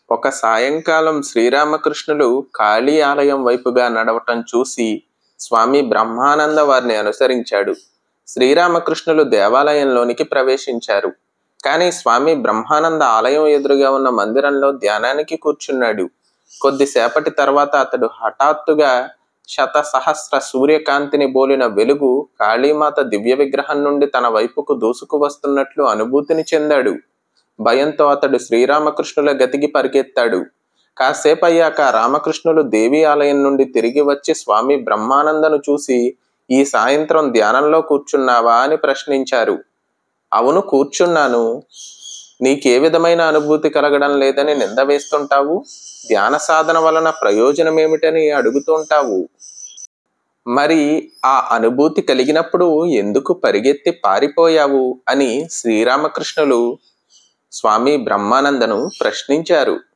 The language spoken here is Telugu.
ఒక సాయంకాలం శ్రీరామకృష్ణులు కాళీ ఆలయం వైపుగా నడవటం చూసి స్వామి బ్రహ్మానంద వారిని అనుసరించాడు శ్రీరామకృష్ణులు దేవాలయంలోనికి ప్రవేశించారు కానీ స్వామి బ్రహ్మానంద ఆలయం ఎదురుగా ఉన్న మందిరంలో ధ్యానానికి కూర్చున్నాడు కొద్దిసేపటి తర్వాత అతడు హఠాత్తుగా శత సహస్ర సూర్యకాంతిని బోలిన వెలుగు కాళీమాత దివ్య విగ్రహం నుండి తన వైపుకు దూసుకు వస్తున్నట్లు అనుభూతిని చెందాడు భయంతో అతడు శ్రీరామకృష్ణుల గతికి పరిగెత్తాడు కాసేపు అయ్యాక రామకృష్ణులు దేవి ఆలయం నుండి తిరిగి వచ్చి స్వామి బ్రహ్మానందను చూసి ఈ సాయంత్రం ధ్యానంలో కూర్చున్నావా అని ప్రశ్నించారు అవును కూర్చున్నాను నీకే విధమైన అనుభూతి కలగడం లేదని నింద వేస్తుంటావు ధ్యాన సాధన వలన ప్రయోజనం ఏమిటని అడుగుతుంటావు మరి ఆ అనుభూతి కలిగినప్పుడు ఎందుకు పరిగెత్తి పారిపోయావు అని శ్రీరామకృష్ణులు స్వామి బ్రహ్మానందను ప్రశ్నించారు